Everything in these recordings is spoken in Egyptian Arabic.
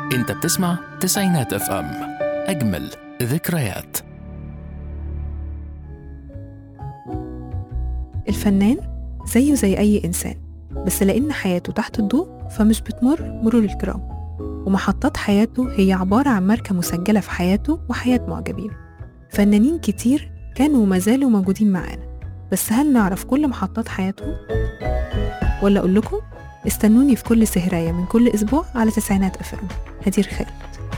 انت بتسمع تسعينات اف ام اجمل ذكريات الفنان زيه زي أي إنسان بس لأن حياته تحت الضوء فمش بتمر مرور الكرام ومحطات حياته هي عبارة عن ماركة مسجلة في حياته وحياة معجبين فنانين كتير كانوا وما زالوا موجودين معانا بس هل نعرف كل محطات حياتهم؟ ولا أقول لكم استنوني في كل سهراية من كل أسبوع على تسعينات أفلام هدير خالد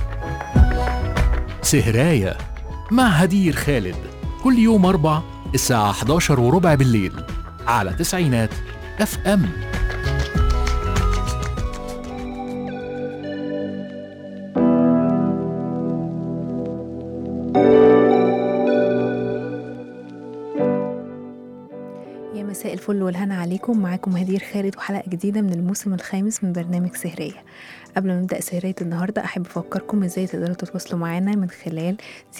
سهراية مع هدير خالد كل يوم أربع الساعة 11 وربع بالليل على تسعينات اف ام يا مساء الفل والهنا عليكم معاكم هدير خالد وحلقة جديدة من الموسم الخامس من برنامج سهرية قبل ما نبدأ سهرية النهاردة أحب أفكركم إزاي تقدروا تتواصلوا معانا من خلال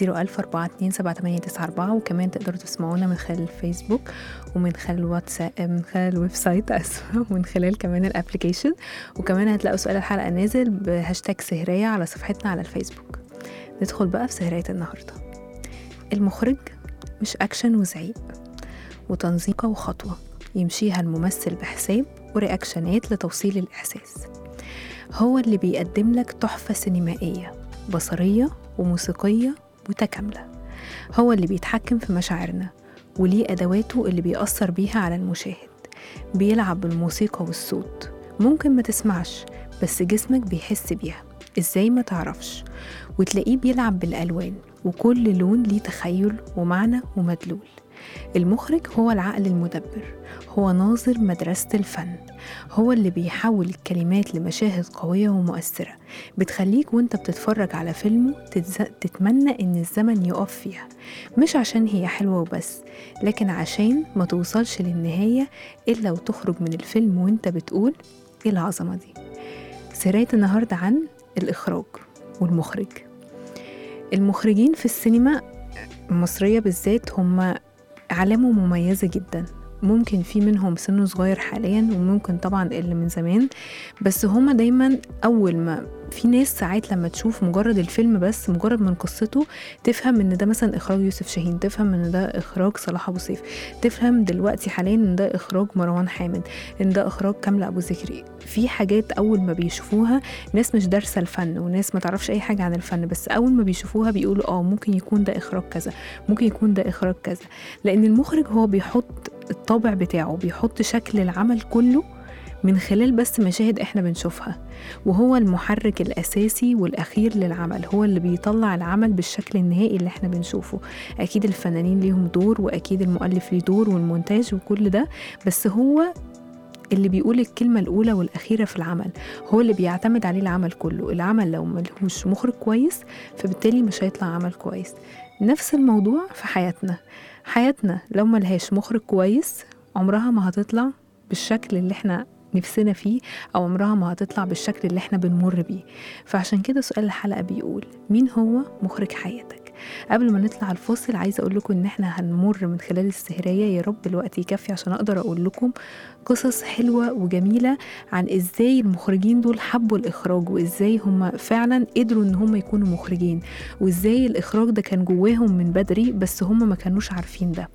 014278994 وكمان تقدروا تسمعونا من خلال الفيسبوك ومن خلال الواتساب من خلال الويب سايت أسفة ومن خلال كمان الابليكيشن وكمان هتلاقوا سؤال الحلقة نازل بهاشتاج سهرية على صفحتنا على الفيسبوك ندخل بقى في سهرية النهاردة المخرج مش أكشن وزعيق وتنظيقة وخطوة يمشيها الممثل بحساب ورياكشنات لتوصيل الإحساس هو اللي بيقدم لك تحفة سينمائية بصرية وموسيقية متكاملة هو اللي بيتحكم في مشاعرنا وليه أدواته اللي بيأثر بيها على المشاهد بيلعب بالموسيقى والصوت ممكن ما تسمعش بس جسمك بيحس بيها ازاي ما تعرفش وتلاقيه بيلعب بالألوان وكل لون ليه تخيل ومعنى ومدلول المخرج هو العقل المدبر هو ناظر مدرسة الفن هو اللي بيحول الكلمات لمشاهد قوية ومؤثرة بتخليك وانت بتتفرج على فيلمه تتز... تتمنى ان الزمن يقف فيها مش عشان هي حلوة وبس لكن عشان ما توصلش للنهاية إلا وتخرج من الفيلم وانت بتقول ايه العظمة دي سراية النهاردة عن الإخراج والمخرج المخرجين في السينما المصرية بالذات هم أعلامه مميزة جدا ممكن في منهم سنه صغير حاليا وممكن طبعا اللي من زمان بس هما دايما أول ما في ناس ساعات لما تشوف مجرد الفيلم بس مجرد من قصته تفهم ان ده مثلا اخراج يوسف شاهين تفهم ان ده اخراج صلاح ابو سيف تفهم دلوقتي حاليا ان ده اخراج مروان حامد ان ده اخراج كامله ابو ذكري في حاجات اول ما بيشوفوها ناس مش دارسه الفن وناس ما تعرفش اي حاجه عن الفن بس اول ما بيشوفوها بيقولوا اه ممكن يكون ده اخراج كذا ممكن يكون ده اخراج كذا لان المخرج هو بيحط الطابع بتاعه بيحط شكل العمل كله من خلال بس مشاهد احنا بنشوفها وهو المحرك الأساسي والأخير للعمل هو اللي بيطلع العمل بالشكل النهائي اللي احنا بنشوفه أكيد الفنانين ليهم دور وأكيد المؤلف ليه دور والمونتاج وكل ده بس هو اللي بيقول الكلمة الأولى والأخيرة في العمل هو اللي بيعتمد عليه العمل كله العمل لو ملهوش مخرج كويس فبالتالي مش هيطلع عمل كويس نفس الموضوع في حياتنا حياتنا لو ملهاش مخرج كويس عمرها ما هتطلع بالشكل اللي احنا نفسنا فيه أو عمرها ما هتطلع بالشكل اللي احنا بنمر بيه فعشان كده سؤال الحلقة بيقول مين هو مخرج حياتك؟ قبل ما نطلع الفاصل عايزة أقول لكم إن احنا هنمر من خلال السهرية يا رب الوقت يكفي عشان أقدر أقول لكم قصص حلوة وجميلة عن إزاي المخرجين دول حبوا الإخراج وإزاي هم فعلا قدروا إن هم يكونوا مخرجين وإزاي الإخراج ده كان جواهم من بدري بس هم ما كانوش عارفين ده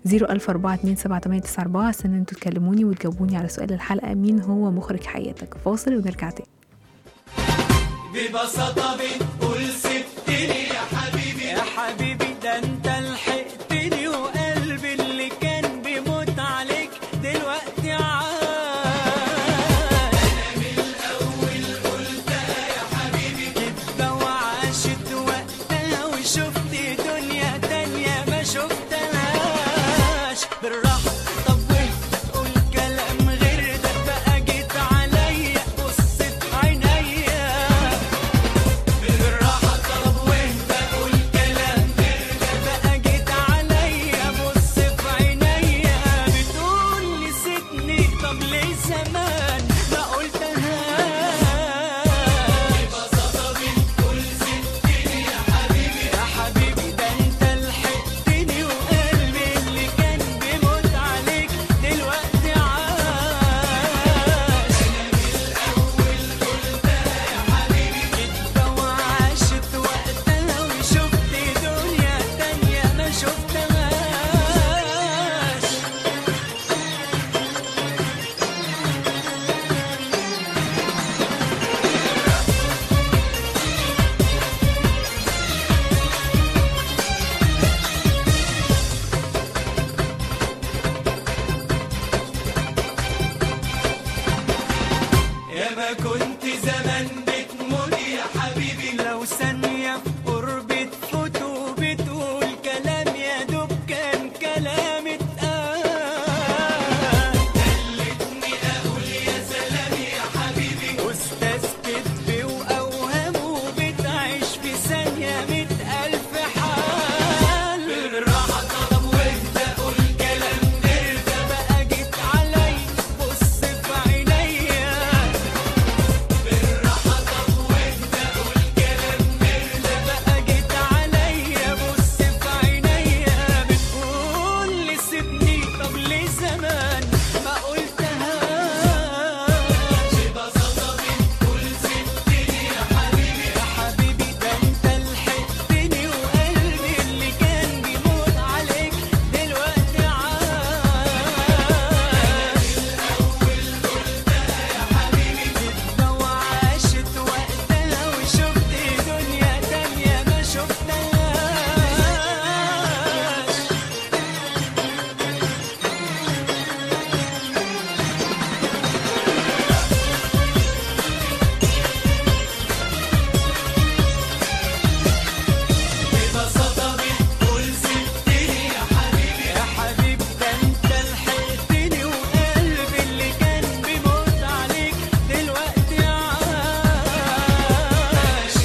014278994 عشان انتوا تكلموني وتجاوبوني على سؤال الحلقة مين هو مخرج حياتك فاصل ونرجع تاني ببساطة بتقول سبتني يا حبيبي يا حبيبي ده انت لحقتني وقلبي اللي كان بيموت عليك دلوقتي عاش انا من الاول قلتها يا حبيبي كدبة وعاشت وقتها وشفت دنيا تانية ما شفتهاش بالراحة طب وانت تقول كلام غير ده بقى جيت عليا بصت عينيا بالراحة ما كنت زمان بتموت يا حبيبي لو ثانية في قرب تفوت وبتقول كلام يا دوب كان كلام اتقال خلتني أقول يا سلام يا حبيبي أستاذ كذب وأوهام وبتعيش في ثانية مئة ألف حال بالراحة طب واهدى قول كلام نرجع بقى جيت علي بص في عينيا بالراحة طب واهدى قول كلام نرجع بقى جيت عليا بص في عينيا بتقول لي سيبني طب ليه زمان ما قلتهاش ببساطة بتقول سبتني يا حبيبي يا حبيبي ده انت لحقتني وقلبي اللي كان بيموت عليك دلوقتي عاش وعاشت وقتها وشفت دنيا تانية ما شفتهاش ببساطة بتقول سبتني يا حبيبي يا حبيبي ده انت لحقتني وقلبي اللي كان بيموت عليك دلوقتي عاش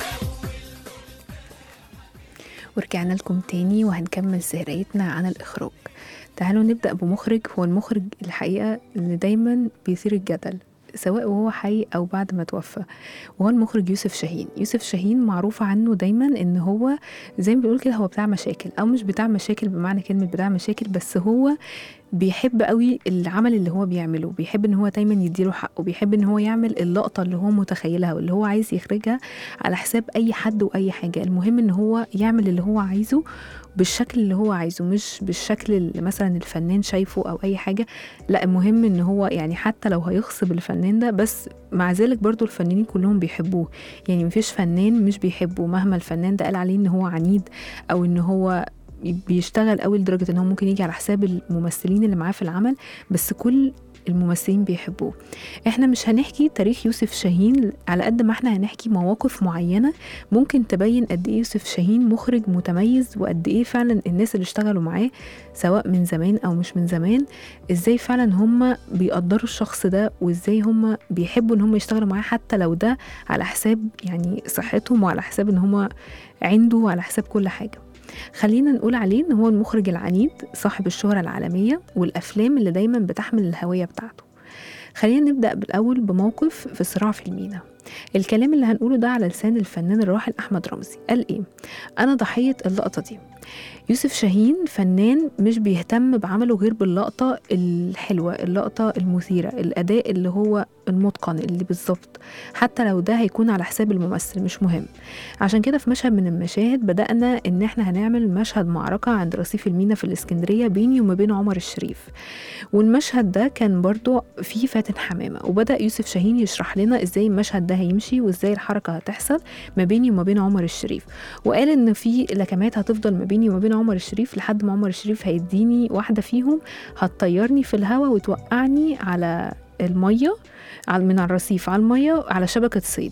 ورجعنا لكم تاني وهنكمل سهريتنا عن الإخراج تعالوا نبدأ بمخرج هو المخرج الحقيقة اللي دايما بيثير الجدل سواء وهو حي أو بعد ما توفى وهو المخرج يوسف شاهين يوسف شاهين معروف عنه دايما إن هو زي ما بيقول كده هو بتاع مشاكل أو مش بتاع مشاكل بمعنى كلمة بتاع مشاكل بس هو بيحب قوي العمل اللي هو بيعمله بيحب ان هو دايما يديله حقه بيحب ان هو يعمل اللقطه اللي هو متخيلها واللي هو عايز يخرجها على حساب اي حد واي حاجه المهم ان هو يعمل اللي هو عايزه بالشكل اللي هو عايزه مش بالشكل اللي مثلا الفنان شايفه او اي حاجه لا المهم ان هو يعني حتى لو هيغصب الفنان ده بس مع ذلك برضو الفنانين كلهم بيحبوه يعني مفيش فنان مش بيحبه مهما الفنان ده قال عليه ان هو عنيد او ان هو بيشتغل قوي لدرجه ان هو ممكن يجي على حساب الممثلين اللي معاه في العمل بس كل الممثلين بيحبوه احنا مش هنحكي تاريخ يوسف شاهين على قد ما احنا هنحكي مواقف معينه ممكن تبين قد ايه يوسف شاهين مخرج متميز وقد ايه فعلا الناس اللي اشتغلوا معاه سواء من زمان او مش من زمان ازاي فعلا هم بيقدروا الشخص ده وازاي هم بيحبوا ان هم يشتغلوا معاه حتى لو ده على حساب يعني صحتهم وعلى حساب ان هم عنده وعلى حساب كل حاجه خلينا نقول عليه ان هو المخرج العنيد صاحب الشهرة العالمية والافلام اللي دايما بتحمل الهوية بتاعته خلينا نبدأ بالأول بموقف في صراع في المينا الكلام اللي هنقوله ده على لسان الفنان الراحل أحمد رمزي قال إيه؟ أنا ضحية اللقطة دي يوسف شاهين فنان مش بيهتم بعمله غير باللقطة الحلوة اللقطة المثيرة الأداء اللي هو المتقن اللي بالظبط حتى لو ده هيكون على حساب الممثل مش مهم عشان كده في مشهد من المشاهد بدأنا إن إحنا هنعمل مشهد معركة عند رصيف المينا في الإسكندرية بيني وما بين عمر الشريف والمشهد ده كان برضو فيه فاتن حمامة وبدأ يوسف شاهين يشرح لنا إزاي المشهد ده هيمشي وإزاي الحركة هتحصل ما بيني وما بين عمر الشريف وقال إن في لكمات هتفضل ما بيني وما بين عمر الشريف لحد ما عمر الشريف هيديني واحدة فيهم هتطيرني في الهواء وتوقعني على المية على من على الرصيف على المية على شبكة صيد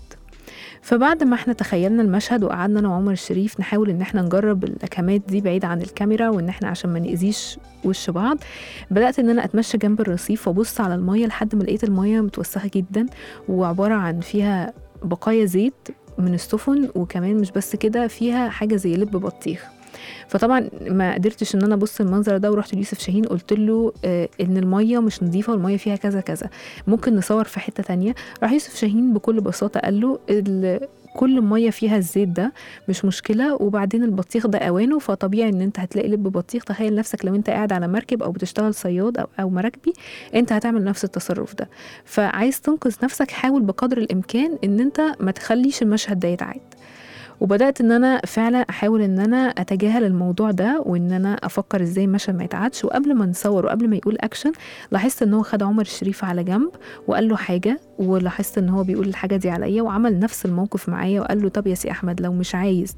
فبعد ما احنا تخيلنا المشهد وقعدنا انا وعمر الشريف نحاول ان احنا نجرب اللكمات دي بعيد عن الكاميرا وان احنا عشان ما نأذيش وش بعض بدأت ان انا اتمشى جنب الرصيف وابص على المية لحد ما لقيت المية متوسخة جدا وعبارة عن فيها بقايا زيت من السفن وكمان مش بس كده فيها حاجة زي لب بطيخ فطبعا ما قدرتش ان انا ابص المنظر ده ورحت ليوسف شاهين قلت له آه ان الميه مش نظيفه والميه فيها كذا كذا ممكن نصور في حته تانية راح يوسف شاهين بكل بساطه قال له ال- كل ميه فيها الزيت ده مش مشكله وبعدين البطيخ ده اوانه فطبيعي ان انت هتلاقي لب بطيخ تخيل نفسك لو انت قاعد على مركب او بتشتغل صياد او او مراكبي انت هتعمل نفس التصرف ده فعايز تنقذ نفسك حاول بقدر الامكان ان انت ما تخليش المشهد ده يتعاد وبدات ان انا فعلا احاول ان انا اتجاهل الموضوع ده وان انا افكر ازاي المشهد ما يتعادش وقبل ما نصور وقبل ما يقول اكشن لاحظت ان هو خد عمر الشريف على جنب وقال له حاجه ولاحظت ان هو بيقول الحاجه دي عليا وعمل نفس الموقف معايا وقال له طب يا سي احمد لو مش عايز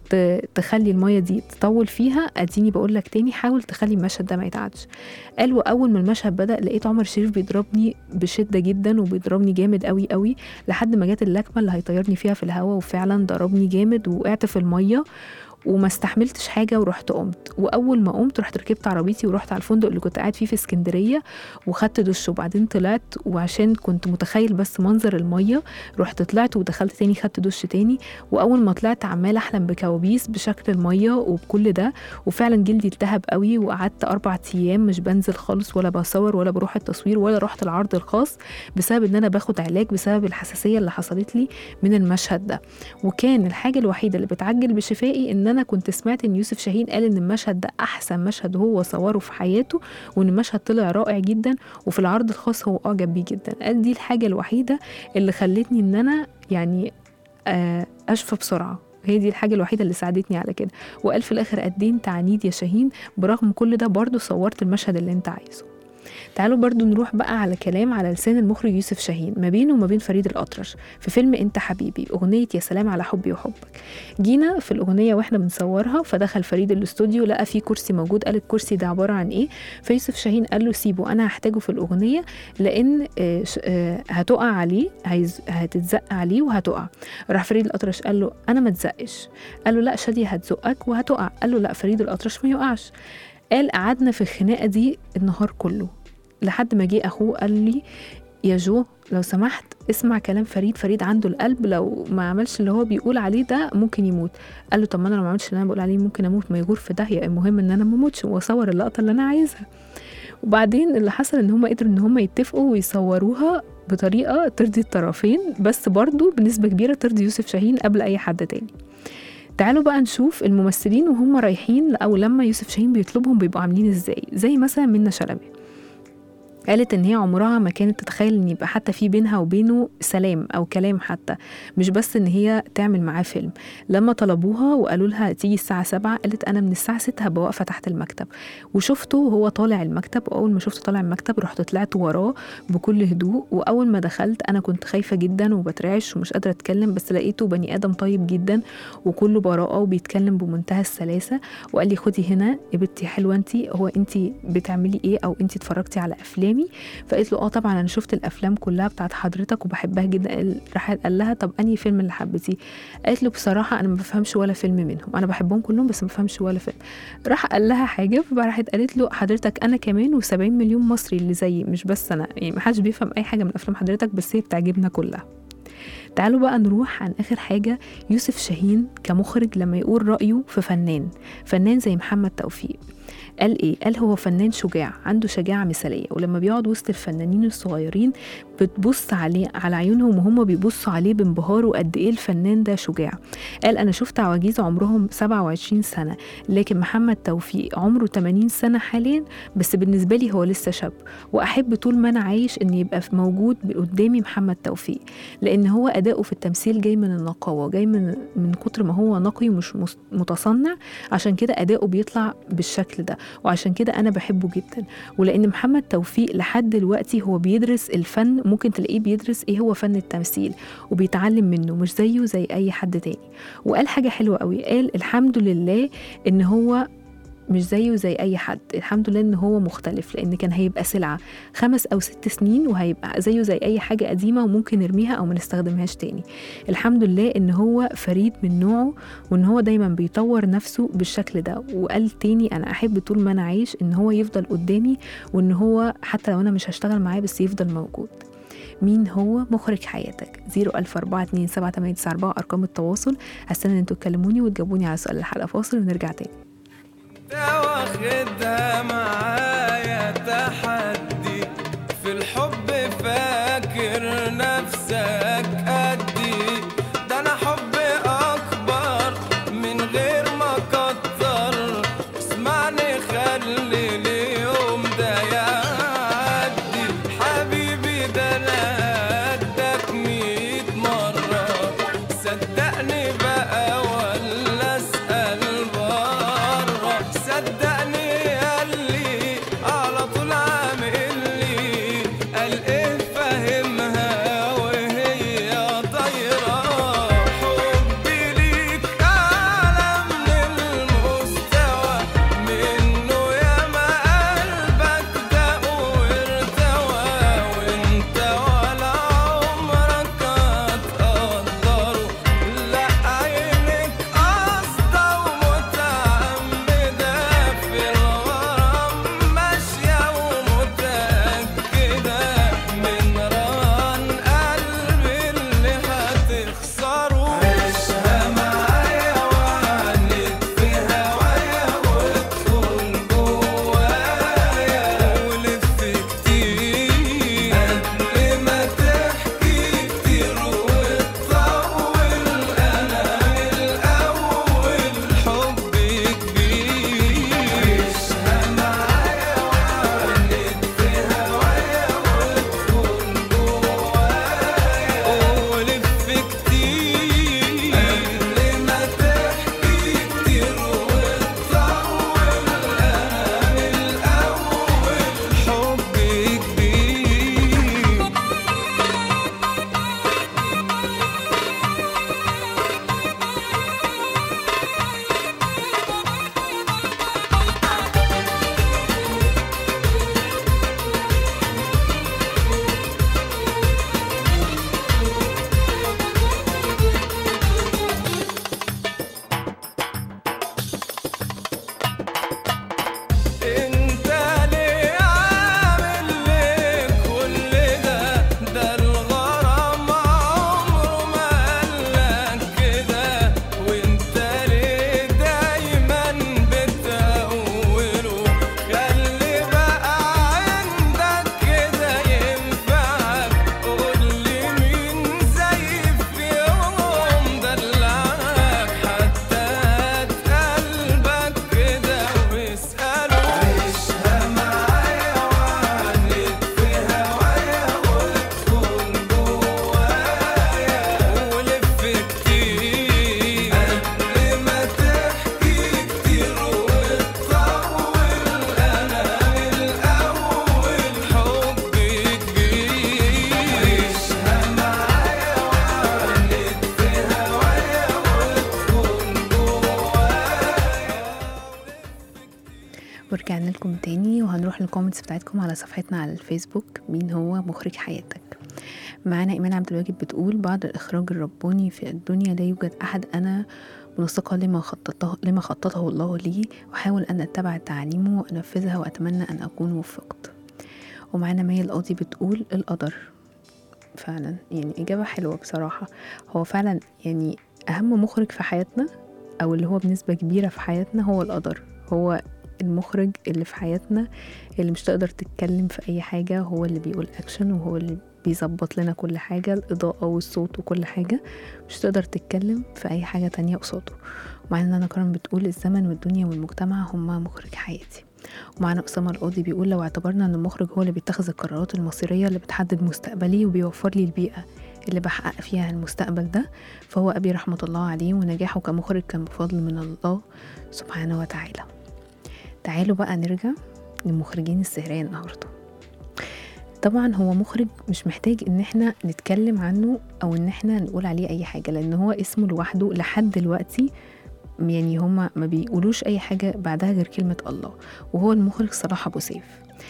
ت- تخلي الميه دي تطول فيها اديني بقول لك تاني حاول تخلي المشهد ده ما يتعدش قال واول ما المشهد بدا لقيت عمر شريف بيضربني بشده جدا وبيضربني جامد قوي قوي لحد ما جت اللكمه اللي هيطيرني فيها في الهواء وفعلا ضربني جامد وقعت في الميه وما استحملتش حاجه ورحت قمت واول ما قمت رحت ركبت عربيتي ورحت على الفندق اللي كنت قاعد فيه في اسكندريه وخدت دش وبعدين طلعت وعشان كنت متخيل بس منظر الميه رحت طلعت ودخلت تاني خدت دش تاني واول ما طلعت عمال احلم بكوابيس بشكل الميه وبكل ده وفعلا جلدي التهب قوي وقعدت اربع ايام مش بنزل خالص ولا بصور ولا بروح التصوير ولا رحت العرض الخاص بسبب ان انا باخد علاج بسبب الحساسيه اللي حصلت لي من المشهد ده وكان الحاجه الوحيده اللي بتعجل بشفائي ان انا كنت سمعت ان يوسف شاهين قال ان المشهد ده احسن مشهد هو صوره في حياته وان المشهد طلع رائع جدا وفي العرض الخاص هو اعجب بيه جدا قال دي الحاجه الوحيده اللي خلتني ان انا يعني آه، اشفى بسرعه هي دي الحاجة الوحيدة اللي ساعدتني على كده وقال في الآخر قد إيه أنت عنيد يا شاهين برغم كل ده برضه صورت المشهد اللي أنت عايزه تعالوا برضو نروح بقى على كلام على لسان المخرج يوسف شاهين ما بينه وما بين فريد الأطرش في فيلم انت حبيبي أغنية يا سلام على حبي وحبك جينا في الأغنية واحنا بنصورها فدخل فريد الاستوديو لقى في كرسي موجود قال الكرسي ده عبارة عن ايه فيوسف شاهين قال له سيبه أنا هحتاجه في الأغنية لأن آه، ش- آه، هتقع عليه هيز- هتتزق عليه وهتقع راح فريد الأطرش قال له أنا ما تزقش قال له لا شادية هتزقك وهتقع قال له لا فريد الأطرش ما يقعش قال قعدنا في الخناقة دي النهار كله لحد ما جه اخوه قال لي يا جو لو سمحت اسمع كلام فريد فريد عنده القلب لو ما عملش اللي هو بيقول عليه ده ممكن يموت قال له طب ما انا لو ما عملتش اللي انا بقول عليه ممكن اموت ما يغور في داهيه المهم ان انا ما اموتش واصور اللقطه اللي انا عايزها وبعدين اللي حصل ان هم قدروا ان هم يتفقوا ويصوروها بطريقه ترضي الطرفين بس برضو بنسبه كبيره ترضي يوسف شاهين قبل اي حد تاني تعالوا بقى نشوف الممثلين وهم رايحين او لما يوسف شاهين بيطلبهم بيبقوا عاملين ازاي زي مثلا منى شلبي قالت ان هي عمرها ما كانت تتخيل ان يبقى حتى في بينها وبينه سلام او كلام حتى مش بس ان هي تعمل معاه فيلم لما طلبوها وقالوا لها تيجي الساعه 7 قالت انا من الساعه 6 هبقى واقفه تحت المكتب وشفته وهو طالع المكتب واول ما شفته طالع المكتب رحت طلعت وراه بكل هدوء واول ما دخلت انا كنت خايفه جدا وبترعش ومش قادره اتكلم بس لقيته بني ادم طيب جدا وكله براءه وبيتكلم بمنتهى السلاسه وقال لي خدي هنا يا بنتي حلوه انت هو انت بتعملي ايه او انت اتفرجتي على افلامي فقالت له اه طبعا انا شفت الافلام كلها بتاعت حضرتك وبحبها جدا قال- راح قال لها طب انهي فيلم اللي حبيتيه قالت له بصراحه انا ما بفهمش ولا فيلم منهم انا بحبهم كلهم بس ما بفهمش ولا فيلم راح قال لها حاجه فراحت قالت له حضرتك انا كمان و70 مليون مصري اللي زيي مش بس انا يعني ما حدش بيفهم اي حاجه من افلام حضرتك بس هي بتعجبنا كلها تعالوا بقى نروح عن اخر حاجه يوسف شاهين كمخرج لما يقول رايه في فنان فنان زي محمد توفيق قال ايه قال هو فنان شجاع عنده شجاعه مثاليه ولما بيقعد وسط الفنانين الصغيرين بتبص عليه على عيونهم وهم بيبصوا عليه بانبهار وقد ايه الفنان ده شجاع قال انا شفت عواجيز عمرهم 27 سنه لكن محمد توفيق عمره 80 سنه حاليا بس بالنسبه لي هو لسه شاب واحب طول ما انا عايش ان يبقى في- موجود قدامي محمد توفيق لان هو اداؤه في التمثيل جاي من النقاوه جاي من من كتر ما هو نقي ومش مس- متصنع عشان كده اداؤه بيطلع بالشكل ده وعشان كده انا بحبه جدا ولان محمد توفيق لحد دلوقتي هو بيدرس الفن ممكن تلاقيه بيدرس ايه هو فن التمثيل وبيتعلم منه مش زيه زي اي حد تاني وقال حاجه حلوه قوي قال الحمد لله ان هو مش زيه زي اي حد الحمد لله ان هو مختلف لان كان هيبقى سلعه خمس او ست سنين وهيبقى زيه زي اي حاجه قديمه وممكن نرميها او ما نستخدمهاش تاني الحمد لله ان هو فريد من نوعه وان هو دايما بيطور نفسه بالشكل ده وقال تاني انا احب طول ما انا عايش ان هو يفضل قدامي وان هو حتى لو انا مش هشتغل معاه بس يفضل موجود مين هو مخرج حياتك 004278994 ارقام التواصل هستنى ان انتوا تكلموني وتجاوبوني على سؤال الحلقه فاصل ونرجع تاني واخدها معايا تحدي في الحب فاكر نفسك قدي ده انا حب اكبر من غير ما اكتر اسمعني خلي اليوم ده يعدي حبيبي ده انا قدك ميت مرة صدقني بقى ولا اسأل بره صدقني قالي على طول عامل لي قال ايه فاهمها وهي طايرة حبي ليك أعلى بيكم تاني وهنروح للكومنتس بتاعتكم على صفحتنا على الفيسبوك مين هو مخرج حياتك معانا إيمان عبد الواجد بتقول بعد الإخراج الرباني في الدنيا لا يوجد أحد أنا منسقة لما خططه لما خططه الله لي وأحاول أن أتبع تعاليمه وأنفذها وأتمنى أن أكون وفقت ومعانا مي القاضي بتقول القدر فعلا يعني إجابة حلوة بصراحة هو فعلا يعني أهم مخرج في حياتنا أو اللي هو بنسبة كبيرة في حياتنا هو القدر هو المخرج اللي في حياتنا اللي مش تقدر تتكلم في أي حاجة هو اللي بيقول أكشن وهو اللي بيظبط لنا كل حاجة الإضاءة والصوت وكل حاجة مش تقدر تتكلم في أي حاجة تانية قصاده ومعانا أنا كرم بتقول الزمن والدنيا والمجتمع هما مخرج حياتي ومعانا أسامة القاضي بيقول لو اعتبرنا أن المخرج هو اللي بيتخذ القرارات المصيرية اللي بتحدد مستقبلي وبيوفر لي البيئة اللي بحقق فيها المستقبل ده فهو أبي رحمة الله عليه ونجاحه كمخرج كان بفضل من الله سبحانه وتعالى تعالوا بقى نرجع للمخرجين السهرية النهارده طبعا هو مخرج مش محتاج ان احنا نتكلم عنه او ان احنا نقول عليه اي حاجه لان هو اسمه لوحده لحد دلوقتي يعني هما ما بيقولوش اي حاجه بعدها غير كلمه الله وهو المخرج صلاح ابو سيف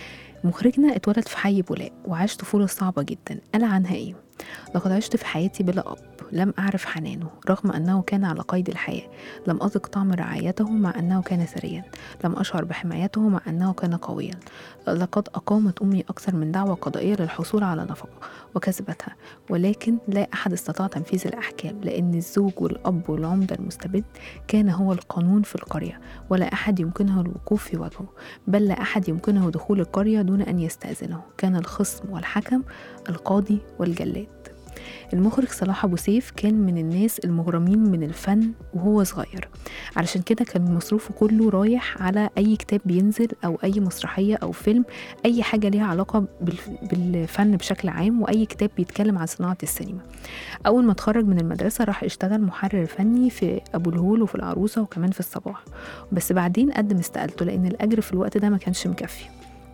مخرجنا اتولد في حي بولاق وعاش طفوله صعبه جدا قال عنها ايه لقد عشت في حياتي بلا اب لم اعرف حنانه رغم انه كان على قيد الحياه لم اذق طعم رعايته مع انه كان ثريا لم اشعر بحمايته مع انه كان قويا لقد اقامت امي اكثر من دعوه قضائيه للحصول على نفقه وكسبتها ولكن لا احد استطاع تنفيذ الاحكام لان الزوج والاب والعمده المستبد كان هو القانون في القريه ولا احد يمكنه الوقوف في وجهه بل لا احد يمكنه دخول القريه دون ان يستاذنه كان الخصم والحكم القاضي والجلاد المخرج صلاح ابو سيف كان من الناس المغرمين من الفن وهو صغير علشان كده كان مصروفه كله رايح على اي كتاب بينزل او اي مسرحيه او فيلم اي حاجه ليها علاقه بالف- بالفن بشكل عام واي كتاب بيتكلم عن صناعه السينما اول ما اتخرج من المدرسه راح اشتغل محرر فني في ابو الهول وفي العروسه وكمان في الصباح بس بعدين قدم استقالته لان الاجر في الوقت ده ما كانش مكفي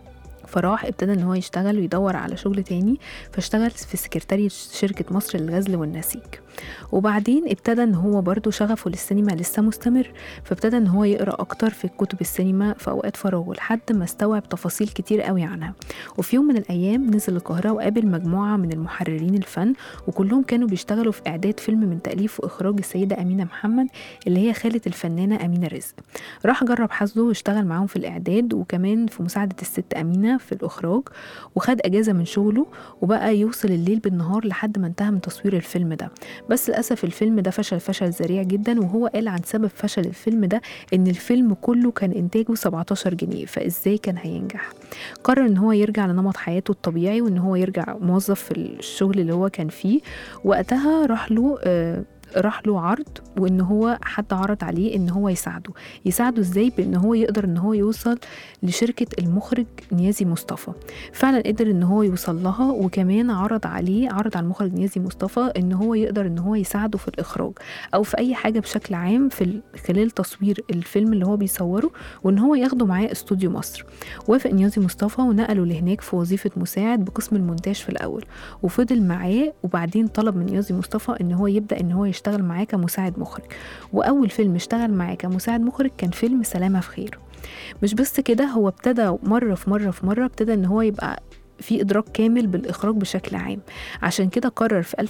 فراح ابتدى ان هو يشتغل ويدور على شغل تاني فاشتغل في سكرتارية شركة مصر للغزل والنسيج وبعدين ابتدى ان هو برضو شغفه للسينما لسه مستمر فابتدى ان هو يقرا اكتر في كتب السينما في اوقات فراغه لحد ما استوعب تفاصيل كتير قوي عنها وفي يوم من الايام نزل القاهره وقابل مجموعه من المحررين الفن وكلهم كانوا بيشتغلوا في اعداد فيلم من تاليف واخراج السيده امينه محمد اللي هي خاله الفنانه امينه رزق راح جرب حظه واشتغل معاهم في الاعداد وكمان في مساعده الست امينه في الاخراج وخد اجازه من شغله وبقى يوصل الليل بالنهار لحد ما انتهى من تصوير الفيلم ده بس للاسف الفيلم ده فشل فشل ذريع جدا وهو قال عن سبب فشل الفيلم ده ان الفيلم كله كان انتاجه 17 جنيه فازاي كان هينجح قرر ان هو يرجع لنمط حياته الطبيعي وان هو يرجع موظف في الشغل اللي هو كان فيه وقتها راح له آه راح له عرض وان هو حد عرض عليه ان هو يساعده يساعده ازاي بان هو يقدر ان هو يوصل لشركه المخرج نيازي مصطفى فعلا قدر ان هو يوصل لها وكمان عرض عليه عرض على المخرج نيازي مصطفى ان هو يقدر ان هو يساعده في الاخراج او في اي حاجه بشكل عام في ال- خلال تصوير الفيلم اللي هو بيصوره وان هو ياخده معاه استوديو مصر وافق نيازي مصطفى ونقله لهناك في وظيفه مساعد بقسم المونتاج في الاول وفضل معاه وبعدين طلب من نيازي مصطفى ان هو يبدا ان هو يشتغل معاه كمساعد مخرج واول فيلم اشتغل معاه كمساعد مخرج كان فيلم سلامه في خير مش بس كده هو ابتدى مره في مره في مره ابتدى ان هو يبقى في ادراك كامل بالاخراج بشكل عام عشان كده قرر في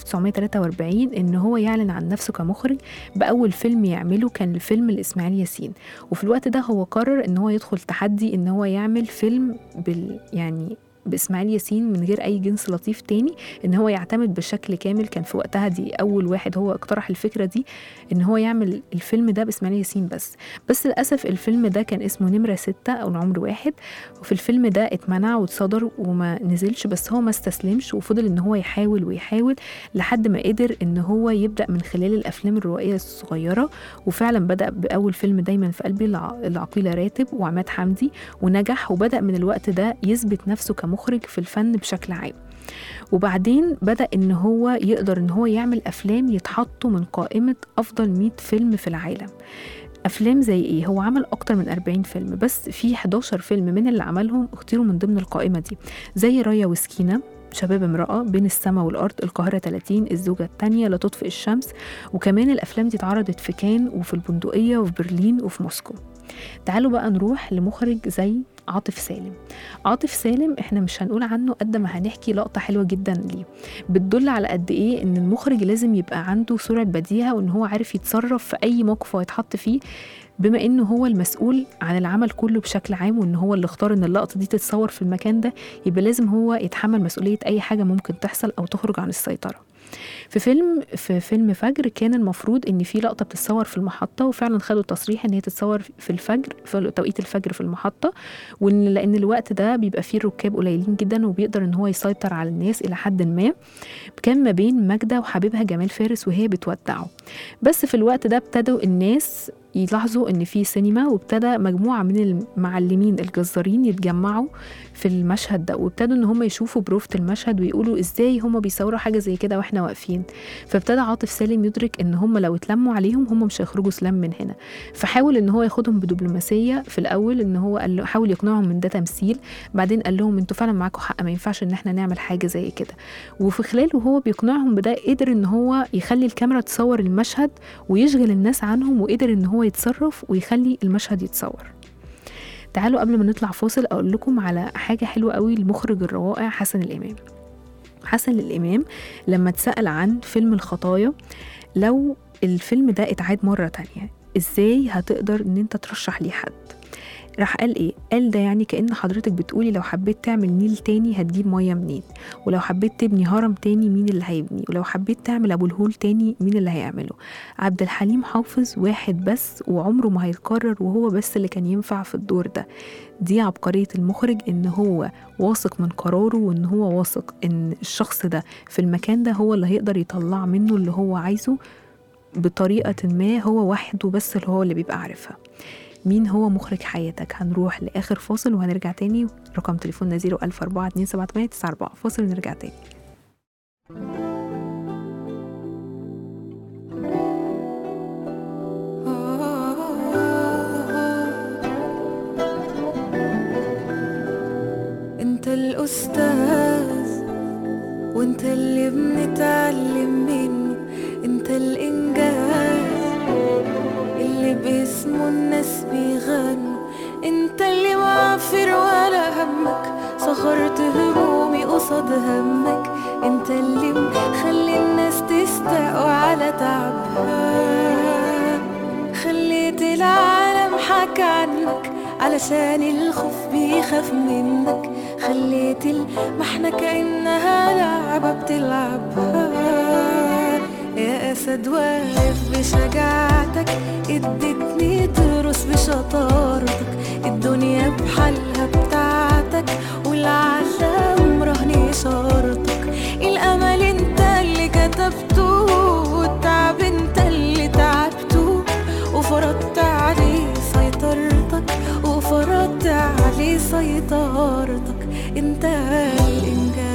1943 ان هو يعلن عن نفسه كمخرج باول فيلم يعمله كان الفيلم لاسماعيل ياسين وفي الوقت ده هو قرر ان هو يدخل تحدي ان هو يعمل فيلم بال يعني باسماعيل ياسين من غير اي جنس لطيف تاني ان هو يعتمد بشكل كامل كان في وقتها دي اول واحد هو اقترح الفكره دي ان هو يعمل الفيلم ده باسماعيل ياسين بس بس للاسف الفيلم ده كان اسمه نمره ستة او العمر واحد وفي الفيلم ده اتمنع واتصدر وما نزلش بس هو ما استسلمش وفضل ان هو يحاول ويحاول لحد ما قدر ان هو يبدا من خلال الافلام الروائيه الصغيره وفعلا بدا باول فيلم دايما في قلبي الع- العقيله راتب وعماد حمدي ونجح وبدا من الوقت ده يثبت نفسه كمخرج في الفن بشكل عام وبعدين بدأ إن هو يقدر إن هو يعمل أفلام يتحطوا من قائمة أفضل 100 فيلم في العالم أفلام زي إيه؟ هو عمل أكتر من 40 فيلم بس في 11 فيلم من اللي عملهم اختيروا من ضمن القائمة دي زي رايا وسكينة شباب امرأة بين السماء والأرض القاهرة 30 الزوجة الثانية لا تطفئ الشمس وكمان الأفلام دي اتعرضت في كان وفي البندقية وفي برلين وفي موسكو تعالوا بقى نروح لمخرج زي عاطف سالم عاطف سالم احنا مش هنقول عنه قد ما هنحكي لقطة حلوة جدا ليه بتدل على قد ايه ان المخرج لازم يبقى عنده سرعة بديهة وان هو عارف يتصرف في اي موقف هو يتحط فيه بما انه هو المسؤول عن العمل كله بشكل عام وان هو اللي اختار ان اللقطة دي تتصور في المكان ده يبقى لازم هو يتحمل مسؤولية اي حاجة ممكن تحصل او تخرج عن السيطرة في فيلم في فيلم فجر كان المفروض ان في لقطه بتتصور في المحطه وفعلا خدوا تصريح ان هي تتصور في الفجر في توقيت الفجر في المحطه وان لان الوقت ده بيبقى فيه الركاب قليلين جدا وبيقدر ان هو يسيطر على الناس الى حد ما كان ما بين ماجده وحبيبها جمال فارس وهي بتودعه بس في الوقت ده ابتدوا الناس يلاحظوا ان في سينما وابتدى مجموعه من المعلمين الجزارين يتجمعوا في المشهد ده وابتدوا ان هم يشوفوا بروفة المشهد ويقولوا ازاي هم بيصوروا حاجه زي كده واحنا واقفين فابتدى عاطف سالم يدرك ان هم لو اتلموا عليهم هم مش هيخرجوا سلام من هنا فحاول ان هو ياخدهم بدبلوماسيه في الاول ان هو قال له حاول يقنعهم من ده تمثيل بعدين قال لهم انتوا فعلا معاكم حق ما ينفعش ان احنا نعمل حاجه زي كده وفي خلال وهو بيقنعهم بده قدر ان هو يخلي الكاميرا تصور المشهد ويشغل الناس عنهم وقدر ان هو يتصرف ويخلي المشهد يتصور تعالوا قبل ما نطلع فاصل اقول لكم على حاجه حلوه قوي المخرج الروائع حسن الامام حسن الامام لما اتسال عن فيلم الخطايا لو الفيلم ده اتعاد مره تانية ازاي هتقدر ان انت ترشح ليه حد راح قال ايه قال ده يعني كأن حضرتك بتقولي لو حبيت تعمل نيل تاني هتجيب مية منين ولو حبيت تبني هرم تاني مين اللي هيبني ولو حبيت تعمل ابو الهول تاني مين اللي هيعمله عبد الحليم حافظ واحد بس وعمره ما هيتكرر وهو بس اللي كان ينفع في الدور ده دي عبقرية المخرج ان هو واثق من قراره وان هو واثق ان الشخص ده في المكان ده هو اللي هيقدر يطلع منه اللي هو عايزه بطريقة ما هو وحده بس اللي هو اللي بيبقى عارفها مين هو مخرج حياتك هنروح لآخر فاصل وهنرجع تاني رقم تليفوننا 014278994 فاصل ونرجع تاني انت الاستاذ وانت اللي بنتعلم منه انت الانجاز اللي باسمه الناس بيغنوا انت اللي معفر ولا همك صغرت همومي قصاد همك انت اللي مخلي الناس تستقوى على تعبها خليت العالم حكى عنك علشان الخوف بيخاف منك خليت المحنة كأنها لعبة بتلعبها يا أسد واقف بشجاعتك اديتني دروس بشطارتك الدنيا بحالها بتاعتك والعالم رهن إشارتك الأمل انت اللي كتبته والتعب انت اللي تعبته وفرضت عليه سيطرتك وفرضت عليه سيطرتك انت الإنجاز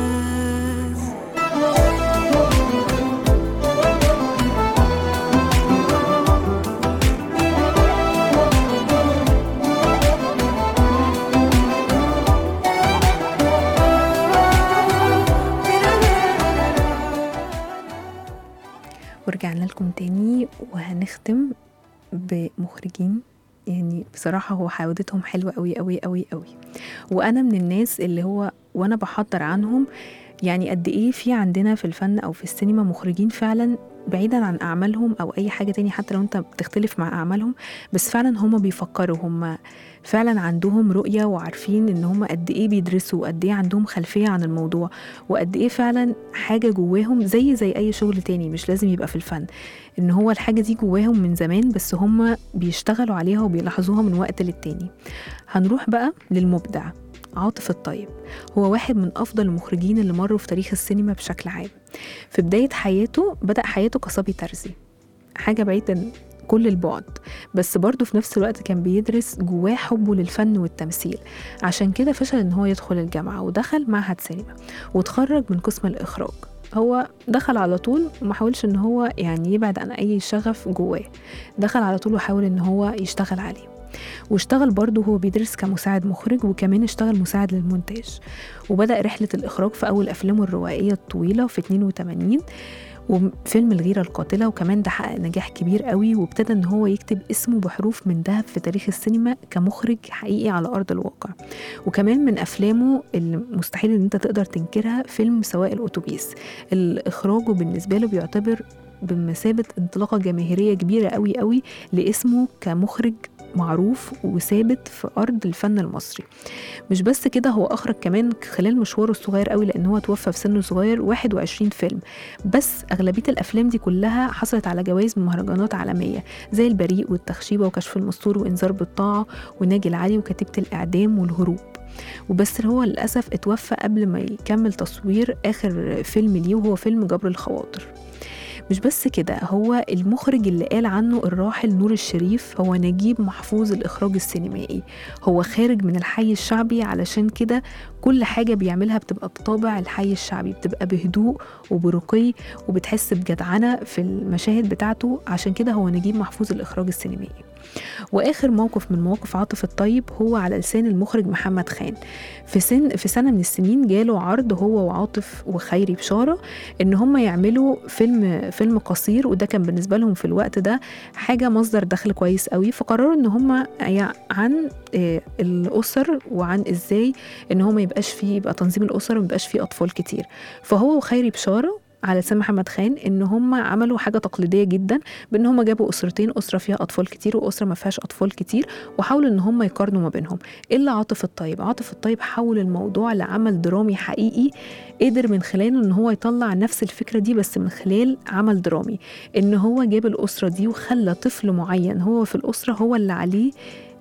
ورجعنا لكم تاني وهنختم بمخرجين يعني بصراحة هو حاودتهم حلوة قوي قوي قوي قوي وأنا من الناس اللي هو وأنا بحضر عنهم يعني قد إيه في عندنا في الفن أو في السينما مخرجين فعلا بعيدا عن أعمالهم أو أي حاجة تاني حتى لو أنت بتختلف مع أعمالهم بس فعلا هم بيفكروا هم فعلا عندهم رؤية وعارفين إن هم قد إيه بيدرسوا وقد إيه عندهم خلفية عن الموضوع وقد إيه فعلا حاجة جواهم زي زي أي شغل تاني مش لازم يبقى في الفن إن هو الحاجة دي جواهم من زمان بس هم بيشتغلوا عليها وبيلاحظوها من وقت للتاني هنروح بقى للمبدع عاطف الطيب هو واحد من أفضل المخرجين اللي مروا في تاريخ السينما بشكل عام في بداية حياته بدأ حياته كصبي ترزي حاجة بعيدة كل البعد بس برضه في نفس الوقت كان بيدرس جواه حبه للفن والتمثيل عشان كده فشل ان هو يدخل الجامعة ودخل معهد سينما وتخرج من قسم الإخراج هو دخل على طول وما حاولش ان هو يعني يبعد عن اي شغف جواه دخل على طول وحاول ان هو يشتغل عليه واشتغل برضه هو بيدرس كمساعد مخرج وكمان اشتغل مساعد للمونتاج وبدأ رحلة الإخراج في أول أفلامه الروائية الطويلة في 82 وفيلم الغيرة القاتلة وكمان ده حقق نجاح كبير قوي وابتدى ان هو يكتب اسمه بحروف من ذهب في تاريخ السينما كمخرج حقيقي على ارض الواقع وكمان من افلامه اللي مستحيل ان انت تقدر تنكرها فيلم سواق الاتوبيس اللي اخراجه بالنسبه له بيعتبر بمثابه انطلاقه جماهيريه كبيره قوي قوي لاسمه كمخرج معروف وثابت في ارض الفن المصري مش بس كده هو اخرج كمان خلال مشواره الصغير قوي لان هو توفى في سن صغير 21 فيلم بس اغلبيه الافلام دي كلها حصلت على جوائز من مهرجانات عالميه زي البريء والتخشيبه وكشف المستور وانذار بالطاعه وناجي العلي وكتيبه الاعدام والهروب وبس هو للأسف اتوفى قبل ما يكمل تصوير آخر فيلم ليه وهو فيلم جبر الخواطر مش بس كده هو المخرج اللي قال عنه الراحل نور الشريف هو نجيب محفوظ الإخراج السينمائي هو خارج من الحي الشعبي علشان كده كل حاجة بيعملها بتبقى بطابع الحي الشعبي بتبقى بهدوء وبرقي وبتحس بجدعنة في المشاهد بتاعته عشان كده هو نجيب محفوظ الإخراج السينمائي واخر موقف من مواقف عاطف الطيب هو على لسان المخرج محمد خان في سن في سنه من السنين جاله عرض هو وعاطف وخيري بشاره ان هم يعملوا فيلم فيلم قصير وده كان بالنسبه لهم في الوقت ده حاجه مصدر دخل كويس قوي فقرروا ان هم عن آه، الاسر وعن ازاي ان هو ما يبقاش فيه يبقى تنظيم الاسر وما يبقاش فيه اطفال كتير فهو وخيري بشاره على لسان محمد خان ان هم عملوا حاجه تقليديه جدا بان هم جابوا اسرتين اسره فيها اطفال كتير واسره ما فيهاش اطفال كتير وحاولوا ان هم يقارنوا ما بينهم الا عاطف الطيب عاطف الطيب حول الموضوع لعمل درامي حقيقي قدر من خلاله ان هو يطلع نفس الفكره دي بس من خلال عمل درامي ان هو جاب الاسره دي وخلى طفل معين هو في الاسره هو اللي عليه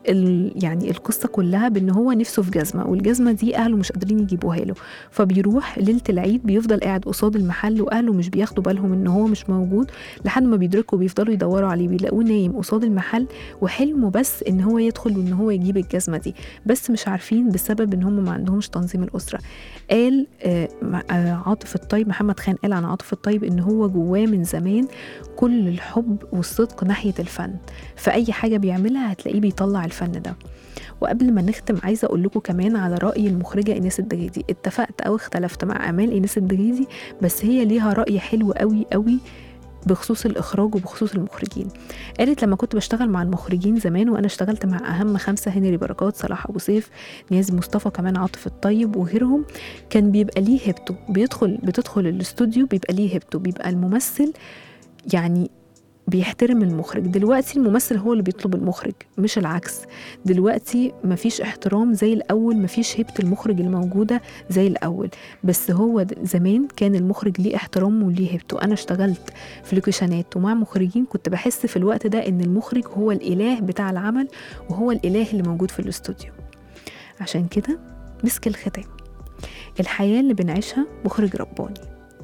ال يعني القصة كلها بإن هو نفسه في جزمة والجزمة دي أهله مش قادرين يجيبوها له فبيروح ليلة العيد بيفضل قاعد قصاد المحل وأهله مش بياخدوا بالهم إن هو مش موجود لحد ما بيدركوا بيفضلوا يدوروا عليه بيلاقوه نايم قصاد المحل وحلمه بس إن هو يدخل وإن هو يجيب الجزمة دي بس مش عارفين بسبب إن هم ما عندهمش تنظيم الأسرة قال آه مع- آه عاطف الطيب محمد خان قال عن عاطف الطيب إن هو جواه من زمان كل الحب والصدق ناحية الفن فأي حاجة بيعملها هتلاقيه بيطلع الفن ده وقبل ما نختم عايزة أقول لكم كمان على رأي المخرجة إيناس الدغيدي اتفقت أو اختلفت مع أمال إيناس الدغيدي بس هي ليها رأي حلو قوي قوي بخصوص الإخراج وبخصوص المخرجين قالت لما كنت بشتغل مع المخرجين زمان وأنا اشتغلت مع أهم خمسة هنري بركات صلاح أبو سيف نيازي مصطفى كمان عاطف الطيب وغيرهم كان بيبقى ليه هيبته بيدخل بتدخل الاستوديو بيبقى ليه هيبته بيبقى الممثل يعني بيحترم المخرج دلوقتي الممثل هو اللي بيطلب المخرج مش العكس دلوقتي مفيش احترام زي الأول مفيش هيبة المخرج الموجودة زي الأول بس هو د- زمان كان المخرج ليه احترامه وليه هيبته أنا اشتغلت في لوكيشنات ومع مخرجين كنت بحس في الوقت ده إن المخرج هو الإله بتاع العمل وهو الإله اللي موجود في الاستوديو عشان كده مسك الختام الحياة اللي بنعيشها مخرج رباني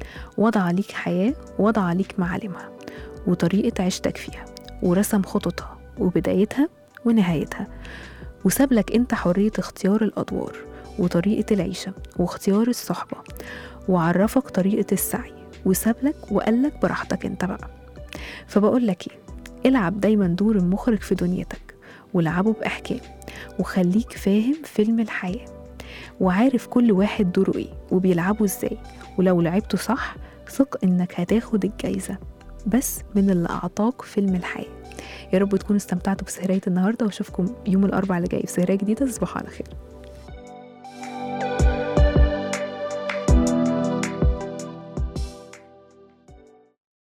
وضع ليك حياة وضع ليك معالمها وطريقة عيشتك فيها ورسم خططها وبدايتها ونهايتها وساب لك انت حرية اختيار الأدوار وطريقة العيشة واختيار الصحبة وعرفك طريقة السعي وساب لك وقال لك براحتك انت بقى فبقول لك ايه العب دايما دور المخرج في دنيتك والعبه بإحكام وخليك فاهم فيلم الحياة وعارف كل واحد دوره ايه وبيلعبه ازاي ولو لعبته صح ثق انك هتاخد الجايزة بس من اللي أعطاك فيلم الحياة يا رب تكونوا استمتعتوا بسهرية النهاردة واشوفكم يوم الأربعاء اللي جاي في سهرية جديدة تصبحوا على خير